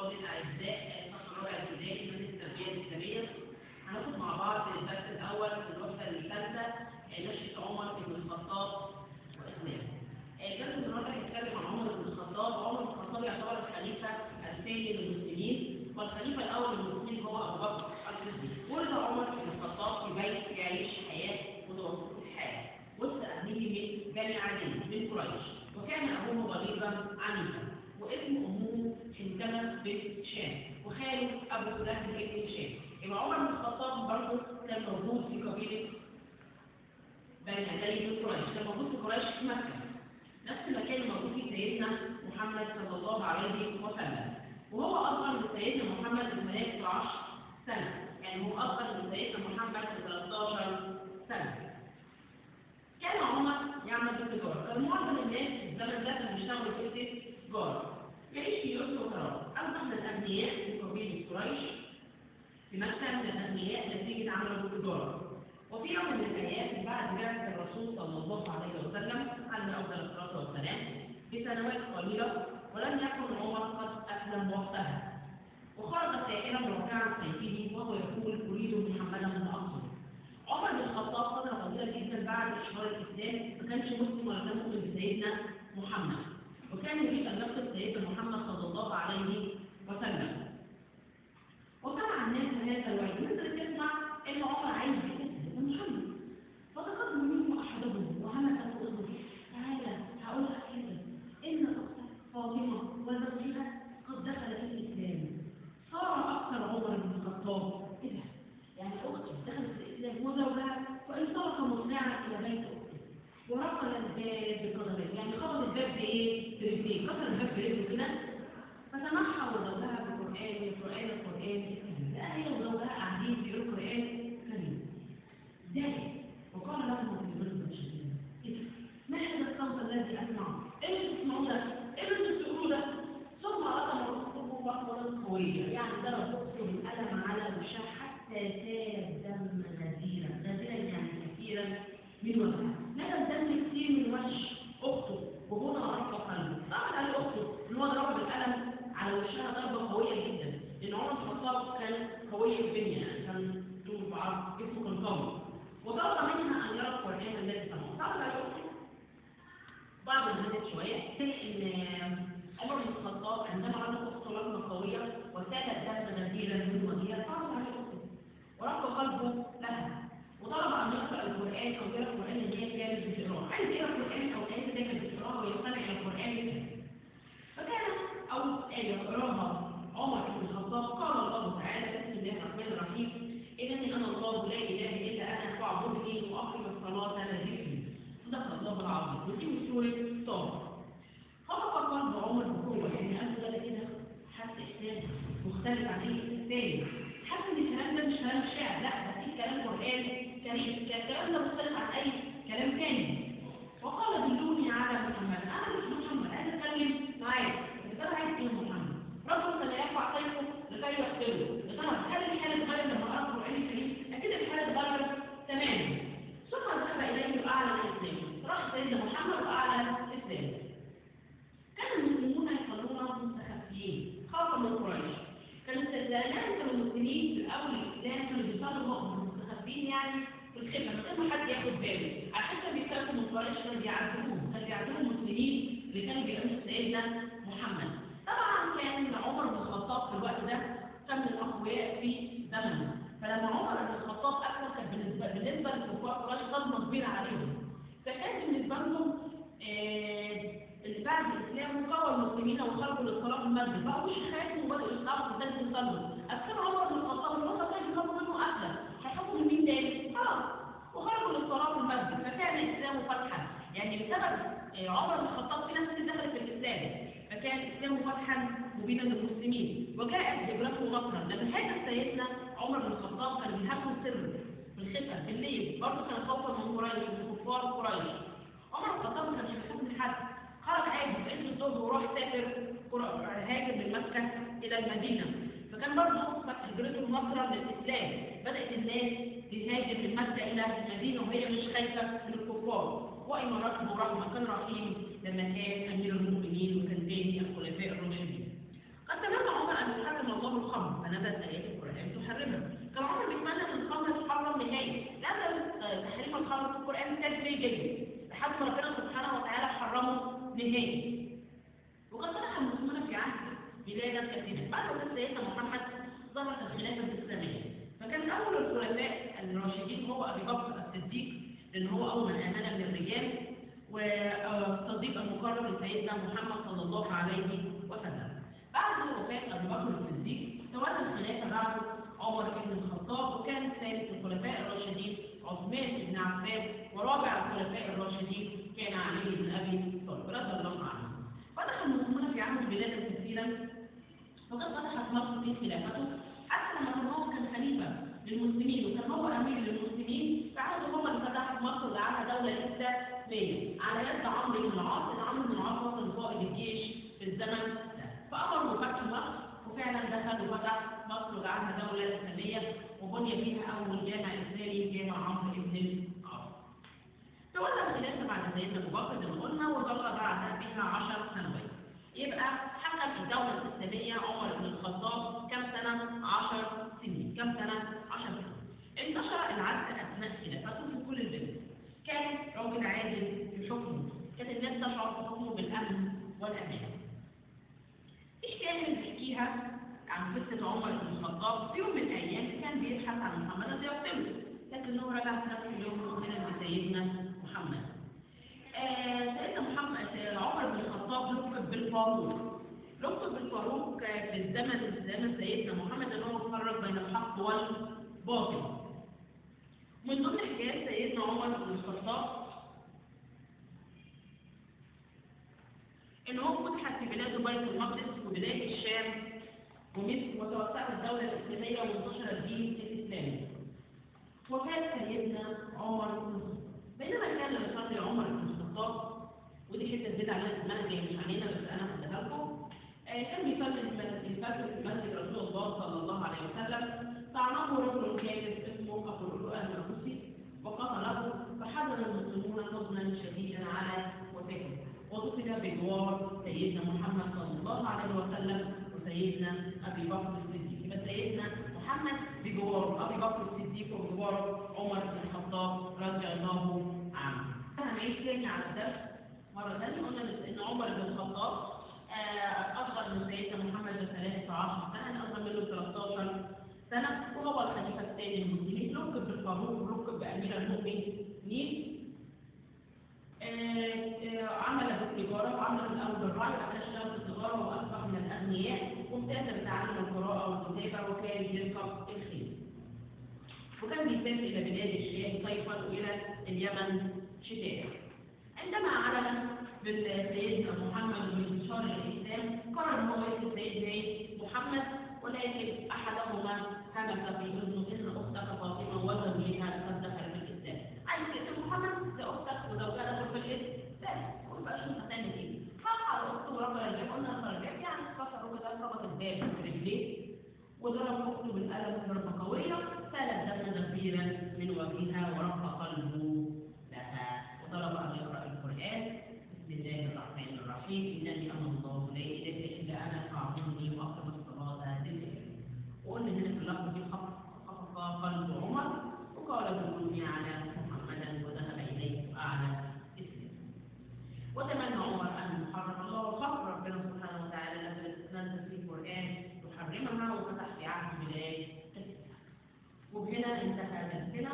طلاب الاعزاء الفصل الرابع الابتدائي من التربيه الاسلاميه هناخد مع بعض الدرس الاول في الوحده الثالثه نشأة عمر بن الخطاب واسلامه. الدرس النهارده هيتكلم عن عمر بن الخطاب وعمر بن الخطاب يعتبر الخليفه الثاني للمسلمين والخليفه الاول للمسلمين هو ابو بكر الصديق. ولد عمر بن الخطاب في بيت يعيش حياه متوسطه الحال وسط اهله من بني عدي من قريش وكان ابوه غليظا عنيفا واسم امه حنكمه بنت هشام وخاله ابو سلام بن هشام يبقى عمر بن الخطاب برضه كان موجود في قبيله بني عدي من قريش كان موجود في قريش في مكه نفس المكان اللي موجود فيه سيدنا محمد صلى الله عليه وسلم وهو اصغر من سيدنا محمد ب 13 سنه يعني هو اصغر من سيدنا محمد ب 13 سنه كان عمر يعمل بالتجارة كان معظم الناس في الزمن ده كانوا بيشتغلوا في التجارة يعيش في يسر وكرامة أصبح من الأغنياء في قبيلة قريش في مكة من الأغنياء نتيجة عمله بالتجارة وفي يوم من الأيام بعد بعثة الرسول صلى الله عليه وسلم على أفضل الصلاة والسلام بسنوات قليلة ولم يكن عمر قد أسلم وقتها وخرج سائرا رافعا سيفه وهو يقول أريد محمدا بن أقصى عمر بن الخطاب فترة طويلة جدا بعد إشهار الإسلام ما كانش مسلم ولا كان مؤمن بسيدنا محمد وكان يريد أن يقتل سيدنا محمد صلى الله عليه وسلم وسمع الناس هذا الوعد مثل تسمع إن عمر عايز يقتل سيدنا محمد فتقدم منهم أحدهم وهمس أذنه تعالى هقول لك كده إن أختك فاطمة وزوجها قد دخل في الإسلام صار أكثر عمر بن الخطاب إيه ده؟ يعني أختي دخلت في الإسلام وزوجها فانطلق مسرعا إلى بيت أخته ورقل الباب بقدمه يعني خبط الباب بإيه؟ برجليه كسر الباب برجله كده فتنحى وزوجها بقرآن القرآن القرآن لا هي وزوجها قاعدين بيقولوا قرآن كريم ذلك وقال لهم في برزة شديدة إيه ده؟ ما هذا الصوت الذي أسمعه؟ إيه اللي تسمعوه ده؟ إيه اللي بتقولوه ده؟ ثم أتم أخته بقرة قوية يعني ضرب أخته بالقلم على وشها حتى سال دم غزيرا غزيرا يعني كثيرا من وجهها نزل دم كتير من وجه اخته وهنا رق قلبه طبعا قال لاخته ان هو ضرب بالقلم على وشها ضربه قويه جدا لان عمر بن الخطاب كان قوي الدنيا يعني كان طول بعرض جسمه كان قوي وطلب منها ان يرى القران الذي سمعه طبعا قال لاخته بعض الناس شويه ان عمر بن الخطاب عندما رأى اخته رجل قويه وسال الدم غزيرا من وجهها طلب عليه اخته ورق قلبه لها وطلب ان يقرا القران او يقرا القران اللي هي كانت بتقراه عايز يقرا القران او الايه اللي كانت بتقراها ويستمع الى القران منها فكان اول ايه يقراها عمر بن الخطاب قال الله تعالى بسم الله الرحمن الرحيم انني انا الله لا اله الا انا فاعبدني واقم الصلاه لذكري صدق الله العظيم ودي سوره طه خفق قلب عمر بقوه يعني قلبه ده كده حس احساس مختلف عن اي الثاني حاسس ان الكلام ده مش كلام شعر لا ده في كلام قران كريم الكلام ده مختلف عن اي كلام تاني وقال دلوني على محمد انا مش محمد عايز اتكلم معاك انت انا عايز ايه محمد رجل لا يرفع سيفه لكي يقتله يا ترى هل الحاله اتغير لما قرأ القران الكريم اكيد الحاله اتغير تماما ثم ذهب اليه واعلن الاسلام راح سيدنا محمد واعلن الاسلام كان المسلمون يصلون مستخفيين خوفا من قريش كانوا الزمان كانوا المسلمين في الاول الاسلام كانوا بيصلوا مستخبين يعني في الخدمه من غير ما حد ياخد باله عشان كانوا بيتكلموا من قريش كانوا بيعذبوهم كانوا بيعذبوا المسلمين اللي كانوا بيأمنوا سيدنا محمد طبعا كان عمر بن الخطاب في الوقت ده كان من الاقوياء في زمنه فلما عمر بن الخطاب اسلم كان بالنسبه بالنسبه لكفار قريش صدمه كبيره عليهم فكان بالنسبه لهم آه بعد الاسلام قوى المسلمين وخرجوا للصلاه في المسجد بقوا مش خايفين وبداوا يصلوا في ذلك يصلوا اذكر عمر بن الخطاب ان هم كانوا يخافوا منه اسلم هيخافوا من مين تاني؟ خلاص وخرجوا للصلاه في المسجد فكان الاسلام فتحا يعني بسبب عمر بن الخطاب في ناس كتير دخلت في الاسلام فكان الاسلام فتحا مبينا للمسلمين وجاءت هجرته نصرا لما هاجر سيدنا عمر بن الخطاب كان بيهاجم سر في الخفه في الليل برضه كان خوفا من قريش من كفار قريش عمر بن الخطاب ما كانش بيخاف من حد خرج عادي في عز الظهر وراح سافر هاجر من مكة إلى المدينة فكان برضه هجرته نصرا للإسلام بدأت الناس تهاجر من مكة إلى المدينة وهي مش خايفة من الكفار وإمارته رحمة كان رحيم لما كان أمير المؤمنين وكان تاني الخلفاء الراشدين قد تمنى عمر أن ان ربنا سبحانه وتعالى حرمه نهائي وقد فتح المسلمون في عهد بلادا كثيرة بعد وفاة سيدنا محمد ظهرت الخلافة الإسلامية فكان أول الخلفاء الراشدين هو أبي بكر الصديق لأن هو أول من آمن من الرجال والصديق المقرب لسيدنا محمد صلى الله عليه وسلم بعد وفاة أبي بكر الصديق تولى الخلافة بعد عمر بن الخطاب وكان ثالث الخلفاء الراشدين عثمان بن عفان ورابع الخلفاء الراشدين كان علي بن أبي طالب رضي الله عنه فتح المسلمون في عهد بلادا كثيرا وقد فتحت مصر في خلافته حتى لما كان هو كان خليفة للمسلمين وكان هو أمير للمسلمين فعاد هو اللي فتح مصر وجعلها دولة إسلامية على يد عمرو بن العاص لأن عمرو بن العاص وصل قائد الجيش في الزمن ده فأمر بفتح مصر وفعلا دخل وفتح مصر وجعلها دولة إسلامية وبني فيها أول جامع إسلامي جامع عمرو بن العاص تولى الخلافة بعد سيدنا أبو بكر زي ما قلنا وظل بعد بها عشر سنوات يبقى حكم الدولة الإسلامية عمر بن الخطاب كم سنة؟ عشر سنين كم سنة؟ عشر سنين انتشر العدل أثناء خلافته في كل البلاد كان راجل عادل في حكمه كانت الناس تشعر في حكمه بالأمن والأمان في حكاية بيحكيها عن قصة عمر بن الخطاب في يوم من الأيام كان بيبحث عن محمد الذي يقتله لكنه رجع في نفس اليوم مؤمنا بسيدنا محمد آه سيدنا محمد آه عمر بن الخطاب لقب بالفاروق لقب بالفاروق في الزمن زمن سيدنا محمد ان هو فرق بين الحق والباطل من ضمن حكايات سيدنا عمر بن الخطاب ان هو فتحت في بلاد بيت المقدس وبلاد الشام ومصر وتوسعت الدوله الاسلاميه وانتشر الدين الاسلامي وكان سيدنا عمر بن الخطاب بينما كان يصلي عمر بن الخطاب ودي حته زياده علينا اسمها جاي مش علينا بس انا هديها لكم آه كان بيصلي الفجر في مسجد رسول الله صلى الله عليه وسلم طعنه رجل كافر اسمه ابو اللؤلؤ المجوسي وقتله فحزن المسلمون حزنا شديدا على وفاته ودفن بجوار سيدنا محمد صلى الله عليه وسلم وسيدنا ابي بكر الصديق يبقى سيدنا محمد بجوار ابي بكر الصديق وبجوار عمر بن الخطاب رضي الله عنه. هنعيد تاني على الدرس مرة ثانية قلنا إن عمر بن الخطاب أصغر من سيدنا محمد ب 13 سنة أصغر منه ب 13 سنة وهو الخليفة الثاني للمسلمين لقب بالفاروق ولقب بأمير المؤمنين عمل بالتجارة وعمل الأول بالرعي وكان اشتغل في التجارة وأصبح من الأغنياء وامتاز بتعلم القراءة والكتابة وكان يركب الخيل. وكان بيسافر إلى بلاد الشام صيفا وإلى اليمن شتاء. عندما علم بالسيدنا محمد بانتشار الإسلام قرر أن هو يكتب سيدنا محمد ولكن أحدهما همس في أذنه إن أختك فاطمة وزوجها قد دخل في الإسلام. عايز تكتب محمد ده أختك وزوجها دخل في الإسلام ويبقى شو هتعمل إيه؟ فقع أخته ورجل الباب قلنا رجل الباب يعني كسر رجل ده ربط الباب برجليه وضرب أخته بالقلم ضربة قوية سالت دم غفيرا من وجهها ورق قلبه لها وطلب أن يقرأ القرآن بسم الله الرحمن الرحيم إنني أنا الله لا إله إلا أنا فاعبدني وأقم الصلاة ذكري وقلنا هنا في اللحظة دي خفق قلب عمر وقال دلوني على محمدا وذهب إليه وأعلى اسمه وتمنى عمر أن يحرم الله وخاف ربنا سبحانه وتعالى نزل في القرآن يحرمها وفتح في عهد بلاد وبهنا انتهى درسنا